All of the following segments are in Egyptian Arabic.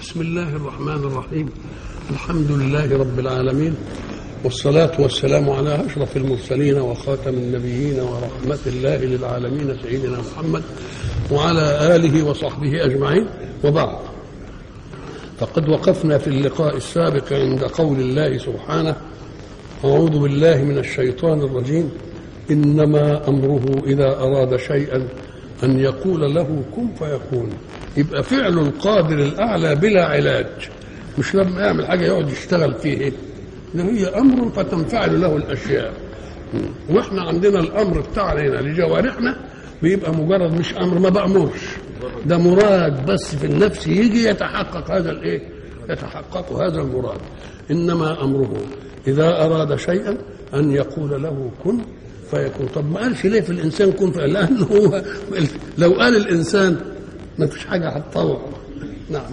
بسم الله الرحمن الرحيم الحمد لله رب العالمين والصلاة والسلام على أشرف المرسلين وخاتم النبيين ورحمة الله للعالمين سيدنا محمد وعلى آله وصحبه أجمعين وبعد فقد وقفنا في اللقاء السابق عند قول الله سبحانه أعوذ بالله من الشيطان الرجيم إنما أمره إذا أراد شيئا أن يقول له كن فيكون يبقى فعل القادر الأعلى بلا علاج مش لما يعمل حاجة يقعد يشتغل فيه إيه ده هي أمر فتنفعل له الأشياء وإحنا عندنا الأمر بتاعنا لجوارحنا بيبقى مجرد مش أمر ما بأمرش ده مراد بس في النفس يجي يتحقق هذا الإيه يتحقق هذا المراد إنما أمره إذا أراد شيئا أن يقول له كن فيكون طب ما قالش ليه في الإنسان كن فيكون لأنه هو لو قال الإنسان ما فيش حاجة هتطوع نعم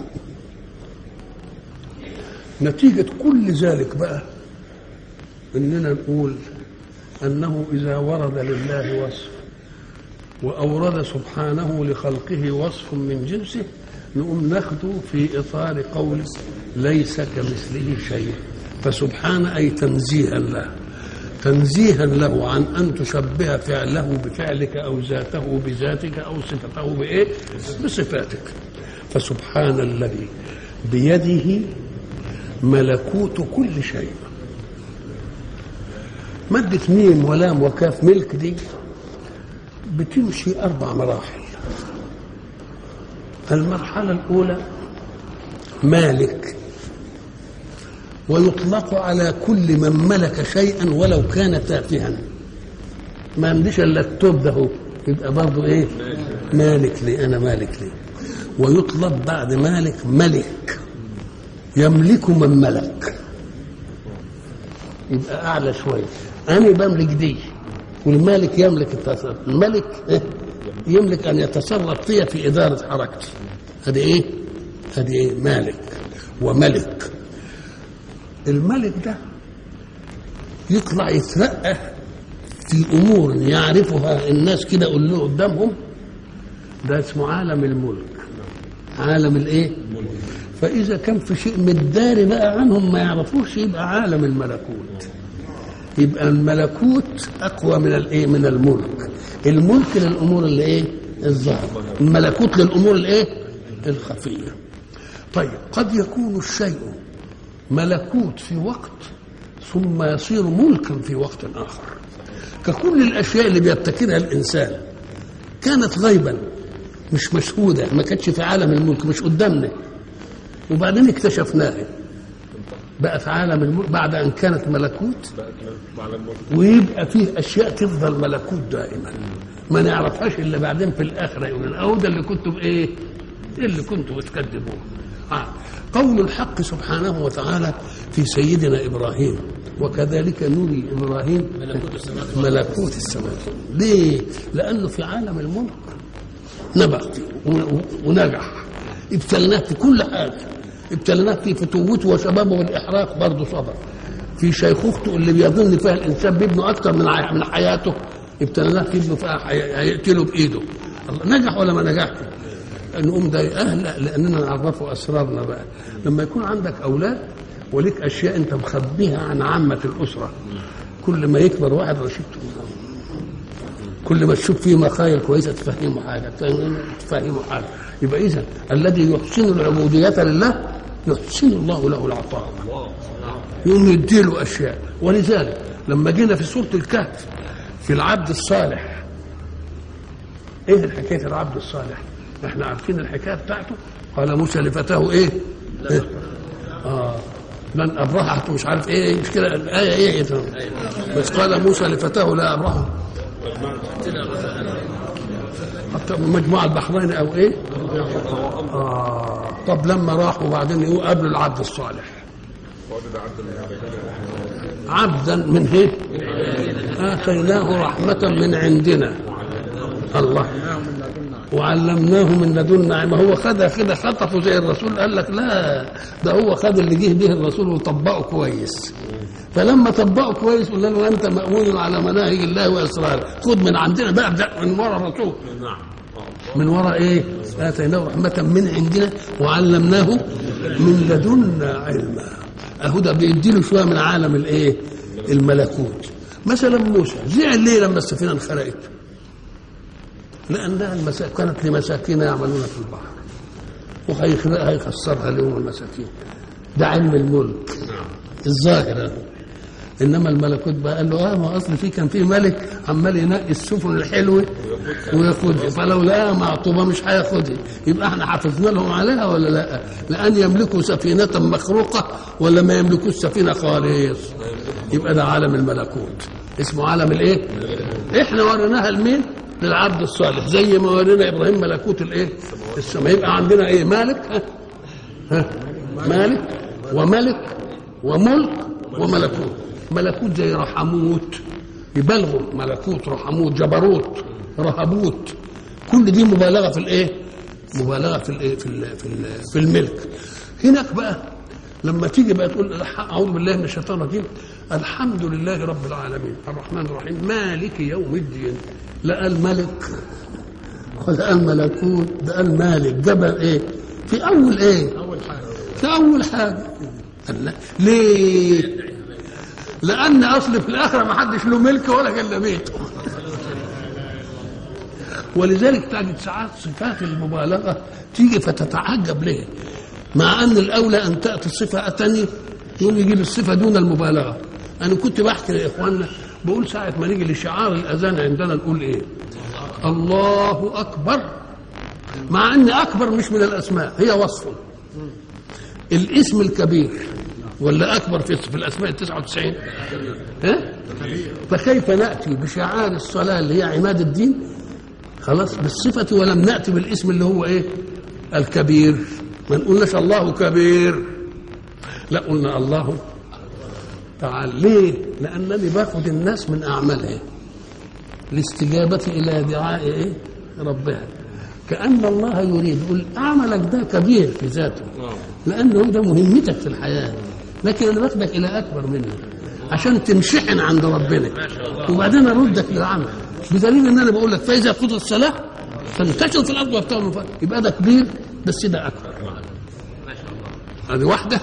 نتيجة كل ذلك بقى إننا نقول أنه إذا ورد لله وصف وأورد سبحانه لخلقه وصف من جنسه نقوم ناخده في إطار قول ليس كمثله شيء فسبحان أي تنزيها له تنزيها له عن أن تشبه فعله بفعلك أو ذاته بذاتك أو صفته بإيه؟ بصفاتك فسبحان الذي بيده ملكوت كل شيء مادة ميم ولام وكاف ملك دي بتمشي أربع مراحل المرحلة الأولى مالك ويطلق على كل من ملك شيئا ولو كان تافها ما عنديش الا التوب ده هو يبقى برضه ايه مالك لي انا مالك لي ويطلب بعد مالك ملك يملك من ملك يبقى اعلى شويه انا بملك دي والمالك يملك التصرف الملك إيه؟ يملك ان يتصرف فيها في اداره حركتي هذه ايه هذه ايه مالك وملك الملك ده يطلع يترقى في امور يعرفها الناس كده قول له قدامهم ده اسمه عالم الملك عالم الايه فاذا كان في شيء متداري بقى عنهم ما يعرفوش يبقى عالم الملكوت يبقى الملكوت اقوى من الايه من الملك الملك للامور اللي ايه الظاهره الملكوت للامور الايه الخفيه طيب قد يكون الشيء ملكوت في وقت ثم يصير ملكا في وقت اخر ككل الاشياء اللي بيبتكرها الانسان كانت غيبا مش مشهوده ما كانتش في عالم الملك مش قدامنا وبعدين اكتشفناها بقى في عالم الملك بعد ان كانت ملكوت ويبقى فيه اشياء تفضل ملكوت دائما ما نعرفهاش الا بعدين في الاخره يقول لنا ده اللي كنتوا بايه؟ اللي كنتوا بتكذبوه آه. قول الحق سبحانه وتعالى في سيدنا ابراهيم وكذلك نري ابراهيم ملكوت السماوات ملكوت السماوات ليه؟ لانه في عالم الملك نبغ ونجح ابتلناه في كل حاجه ابتلناه في فتوته وشبابه والاحراق برضه صبر في شيخوخته اللي بيظن فيها الانسان بابنه اكثر من من حياته ابتلناه في ابنه فيها هيقتله بايده نجح ولا ما نجحش؟ نقوم ده اهل لاننا نعرفه اسرارنا بقى لما يكون عندك اولاد وليك اشياء انت مخبيها عن عامه الاسره كل ما يكبر واحد رشيد كل ما تشوف فيه مخايل كويسه تفهمه حاجه تفهمه حاجه يبقى اذا الذي يحسن العبوديه لله يحسن الله له العطاء يقوم يديله اشياء ولذلك لما جينا في سوره الكهف في العبد الصالح ايه حكايه العبد الصالح؟ احنا عارفين الحكايه بتاعته قال موسى لفتاه ايه؟ إيه؟ اه لن ابرحه مش عارف ايه مش كده الايه ايه, إيه بس قال موسى لفتاه لا ابرحه حتى مجموع البحرين او ايه؟ اه طب لما راحوا وبعدين يقول قابلوا العبد الصالح عبدا من ايه؟ اتيناه رحمه من عندنا الله وعلمناه من لدنا ما هو خدها كده خطفه زي الرسول قال لك لا ده هو خد اللي جه به الرسول وطبقه كويس فلما طبقه كويس قلنا له انت مامون على مناهج الله واسراره خد من عندنا بقى ابدا من ورا الرسول من وراء ايه اتيناه رحمه من عندنا وعلمناه من لدنا علما اهو ده بيديله شويه من عالم الايه الملكوت مثلا موسى زعل ليه لما السفينه انخرقت لانها المسا... كانت لمساكين يعملون في البحر وهيخرقها هيكسرها لهم المساكين ده علم الملك الظاهر انما الملكوت بقى قال له اه ما اصل في كان في ملك عمال ينقي السفن الحلوه وياخدها فلو لقاها معطوبه مش هياخدها يبقى احنا حافظنا لهم عليها ولا لا؟ لان يملكوا سفينه مخروقه ولا ما يملكوش سفينه خالص يبقى ده عالم الملكوت اسمه عالم الايه؟ احنا وريناها لمين؟ للعبد الصالح زي ما ورينا ابراهيم ملكوت الايه؟ السماء يبقى عندنا ايه؟ مالك ها؟ ها؟ مالك وملك وملك وملكوت ملكوت زي رحموت يبالغوا ملكوت رحموت جبروت رهبوت كل دي مبالغه في الايه مبالغه في الايه في ال في, ال في الملك هناك بقى لما تيجي بقى تقول اعوذ بالله من الشيطان الرجيم الحمد لله رب العالمين الرحمن الرحيم مالك يوم الدين لا الملك ولا الملكوت ده المالك جبل ايه في اول ايه اول حاجه في اول حاجه الله. ليه لان اصل في الاخره ما حدش له ملك ولا جل بيته ولذلك تجد ساعات صفات المبالغه تيجي فتتعجب ليه مع ان الاولى ان تاتي الصفه اتني يقوم يجيب الصفه دون المبالغه انا كنت بحكي لاخواننا بقول ساعه ما نيجي لشعار الاذان عندنا نقول ايه الله اكبر مع ان اكبر مش من الاسماء هي وصف الاسم الكبير ولا اكبر في في الاسماء ال 99 ها فكيف ناتي بشعار الصلاه اللي هي عماد الدين خلاص بالصفه ولم ناتي بالاسم اللي هو ايه الكبير ما نقولناش الله كبير لا قلنا الله تعال ليه لانني باخذ الناس من اعمالها الاستجابه الى دعاء ايه ربها كأن الله يريد يقول عملك ده كبير في ذاته لأنه ده مهمتك في الحياة لكن أنا باخدك إلى أكبر منه عشان تنشحن عند ربنا وبعدين أردك للعمل بدليل إن أنا بقول لك فإذا قضت الصلاة فانتشر في الأرض وابتغوا من فضله يبقى ده كبير بس ده أكبر هذه واحدة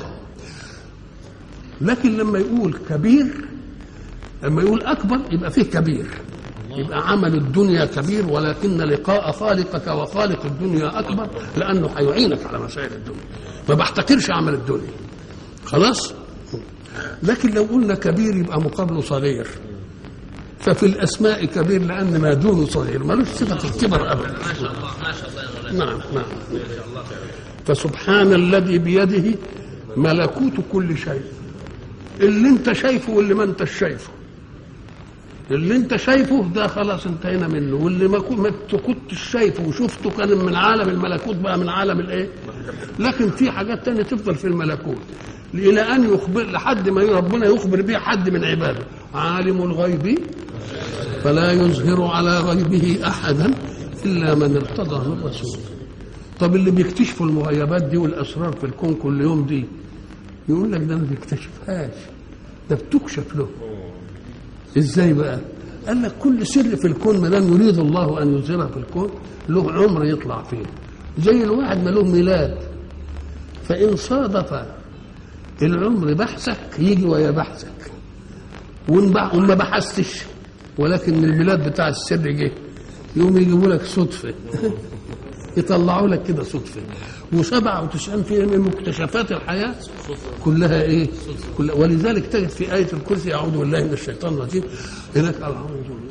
لكن لما يقول كبير لما يقول أكبر يبقى فيه كبير يبقى عمل الدنيا كبير ولكن لقاء خالقك وخالق الدنيا اكبر لانه هيعينك على مسائل الدنيا ما بحتكرش عمل الدنيا خلاص لكن لو قلنا كبير يبقى مقابله صغير ففي الاسماء كبير لان ما دونه صغير ملوش صفه الكبر ابدا ما شاء الله ما شاء الله يا مولانا نعم نعم ما شاء الله فسبحان الذي بيده ملكوت كل شيء اللي انت شايفه واللي ما انت شايفه اللي انت شايفه ده خلاص انتهينا منه واللي ما كنت ما كنتش شايفه وشفته كان من عالم الملكوت بقى من عالم الايه لكن في حاجات تانية تفضل في الملكوت الى ان يخبر لحد ما ربنا يخبر بها حد من عباده عالم الغيب فلا يظهر على غيبه احدا الا من ارتضى من رسول طب اللي بيكتشفوا المغيبات دي والاسرار في الكون كل يوم دي يقول لك ده ما بيكتشفهاش ده بتكشف له ازاي بقى قال لك كل سر في الكون ما دام يريد الله ان يظهره في الكون له عمر يطلع فيه زي الواحد ما له ميلاد فان صادف العمر بحثك يجي ويا بحثك وإن بح- وما بحثتش ولكن الميلاد بتاع السر جه يقوم يجيبوا لك صدفه يطلعوا لك كده صدفه و97% من مكتشفات الحياه كلها ايه؟ كلها ولذلك تجد في ايه الكرسي اعوذ بالله من الشيطان الرجيم هناك اعوذ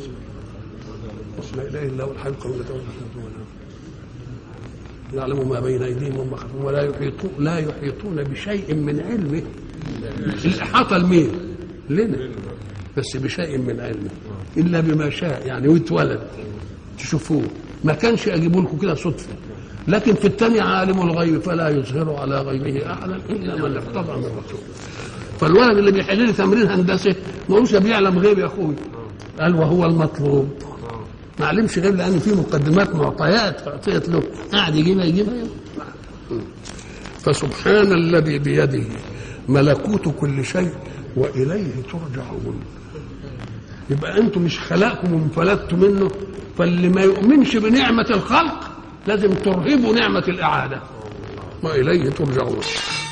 لا اله الا هو الحي القيوم لا تاخذه سنه ولا نوم. يعلم ما بين ايديهم وما خلفهم ولا يحيطون لا يحيطون بشيء من علمه الاحاطه لمين؟ لنا بس بشيء من علمه الا بما شاء يعني واتولد تشوفوه ما كانش اجيبوا لكم كده صدفه لكن في الثاني عالم الغيب فلا يظهر على غيبه احدا الا من ارتضى من رسول فالولد اللي بيحل لي تمرين هندسه ما هوش بيعلم غيب يا اخوي قال وهو المطلوب ما علمش غيب لان في مقدمات معطيات اعطيت له قاعد يجيبها يجيبها فسبحان الذي بيده ملكوت كل شيء واليه ترجعون يبقى انتم مش خلقكم وانفلتوا منه فاللي ما يؤمنش بنعمه الخلق لازم ترهبوا نعمة الإعادة وإليه ترجعون